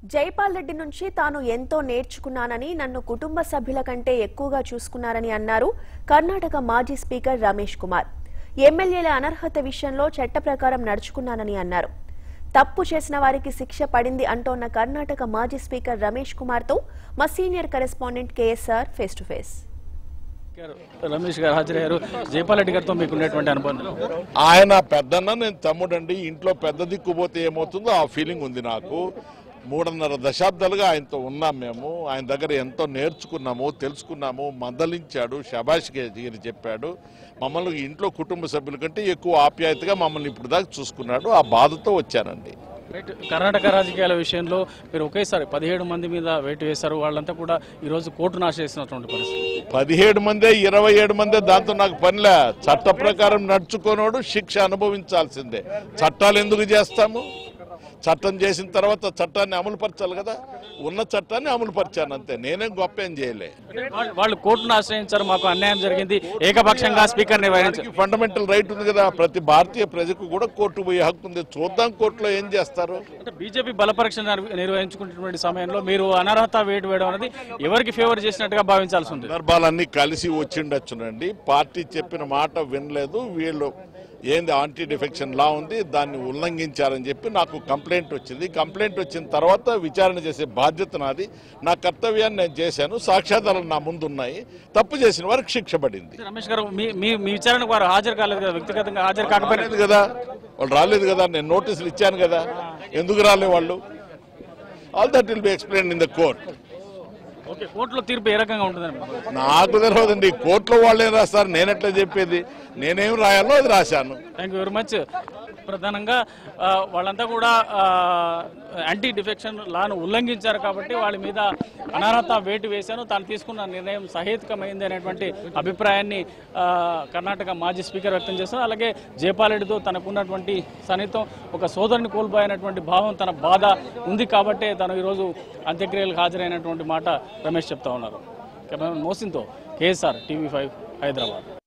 జైపాల్ రెడ్డి నుంచి తాను ఎంతో నేర్చుకున్నానని నన్ను కుటుంబ సభ్యుల కంటే ఎక్కువగా చూసుకున్నారని అన్నారు కర్ణాటక మాజీ స్పీకర్ రమేష్ కుమార్ ఎమ్మెల్యేల అనర్హత విషయంలో చట్ట ప్రకారం నడుచుకున్నానని అన్నారు తప్పు చేసిన వారికి శిక్ష పడింది అంటోన్న కర్ణాటక మాజీ స్పీకర్ రమేష్ కుమార్ తో మా senior correspondent KSR face to face గారు, రమేష్ గారు హాజరయ్యారు జైపాల్ రెడ్డి గారితో మీకు ఉన్నటువంటి అనుబంధం ఆయన పెద్దన్న నేను తమ్ముడండి ఇంట్లో పెద్ద దిక్కుపోతే ఏమవుతుందో ఆ ఫీలింగ్ ఉంది నాకు మూడున్నర దశాబ్దాలుగా ఆయనతో ఉన్నాం మేము ఆయన దగ్గర ఎంతో నేర్చుకున్నాము తెలుసుకున్నాము మందలించాడు శబాష్ గిరి చెప్పాడు మమ్మల్ని ఇంట్లో కుటుంబ సభ్యుల కంటే ఎక్కువ ఆప్యాయతగా మమ్మల్ని ఇప్పుడు దాకా చూసుకున్నాడు ఆ బాధతో వచ్చానండి రైట్ కర్ణాటక రాజకీయాల విషయంలో మీరు ఒకేసారి పదిహేడు మంది మీద వేటు వేశారు వాళ్ళంతా కూడా ఈరోజు కోర్టును ఆశ్రయిస్తున్నటువంటి పరిస్థితి పదిహేడు మందే ఇరవై ఏడు మందే దాంతో నాకు పనిలే చట్ట ప్రకారం నడుచుకోనోడు శిక్ష అనుభవించాల్సిందే చట్టాలు ఎందుకు చేస్తాము చట్టం చేసిన తర్వాత చట్టాన్ని అమలుపరచాలి కదా ఉన్న చట్టాన్ని అమలుపరిచాను అంతే నేనేం గొప్ప ఏం చేయలే అంటే వాళ్ళు- వాళ్ళు కోర్టును ఆశ్రయించారు మాకు అన్యాయం జరిగింది ఏకపక్షంగా స్పీకర్ నిర్వహించారు ఫండమెంటల్ రైట్ ఉంది కదా ప్రతి భారతీయ ప్రజకు కూడా కోర్టు పోయే హక్కు ఉంది చూద్దాం కోర్టులో ఏం చేస్తారు అంటే బీజేపీ బలపరీక్ష నిర్వ- నిర్వహించుకున్నటువంటి సమయంలో మీరు అనర్హత వేటు వేయడం అనేది ఎవరికి ఫేవర్ చేసినట్టుగా భావించాల్సి ఉంది సందర్భాలన్నీ కలిసి వచ్చిండొచ్చునండి పార్టీ చెప్పిన మాట వినలేదు వీళ్ళు ఏంది యాంటీ డిఫెక్షన్ లా ఉంది దాన్ని ఉల్లంఘించారని చెప్పి నాకు కంప్లైంట్ వచ్చింది కంప్లైంట్ వచ్చిన తర్వాత విచారణ చేసే బాధ్యత నాది నా కర్తవ్యాన్ని నేను చేశాను సాక్ష్యాధారాలు నా ముందు ఉన్నాయి తప్పు చేసిన వారికి శిక్ష పడింది రమేష్ గారు మీ మీ మీ విచారణకు వారు హాజరు కాలేదు కదా వ్యక్తిగతంగా హాజరు కాకపోయినా రాలేదు కదా వాళ్ళు రాలేదు కదా నేను నోటీసులు ఇచ్చాను కదా ఎందుకు రాలే వాళ్ళు all that will be explain in the court okay కోర్టులో తీర్పు ఏ రకంగా ఉంటుందండి నాకు తెలియదండి కోర్టులో వాళ్ళు ఏం రాస్తారు నేనెట్లా చెప్పేది నేనేం రాయాలో అది రాశాను థ్యాంక్ యూ వెరీ మచ్ ప్రధానంగా ఆ, వాళ్ళంతా కూడా యాంటీ డిఫెక్షన్ లాను ఉల్లంఘించారు కాబట్టి వాళ్ళ మీద అనర్హత వేటు వేశాను తాను తీసుకున్న నిర్ణయం సహేతుకమైంది అనేటువంటి అభిప్రాయాన్ని ఆ, కర్ణాటక మాజీ స్పీకర్ వ్యక్తం చేస్తున్నారు అలాగే జయపాల్ రెడ్డితో తనకున్నటువంటి సన్నిహితం ఒక సోదరుని కోల్పోయినటువంటి భావం తన బాధ ఉంది కాబట్టే తను ఈరోజు అంత్యక్రియలకు హాజరైనటువంటి మాట రమేష్ చెప్తా ఉన్నారు కెమెరామెన్ మోసిన్తో కేఎస్ఆర్ టీవీ ఫైవ్ హైదరాబాద్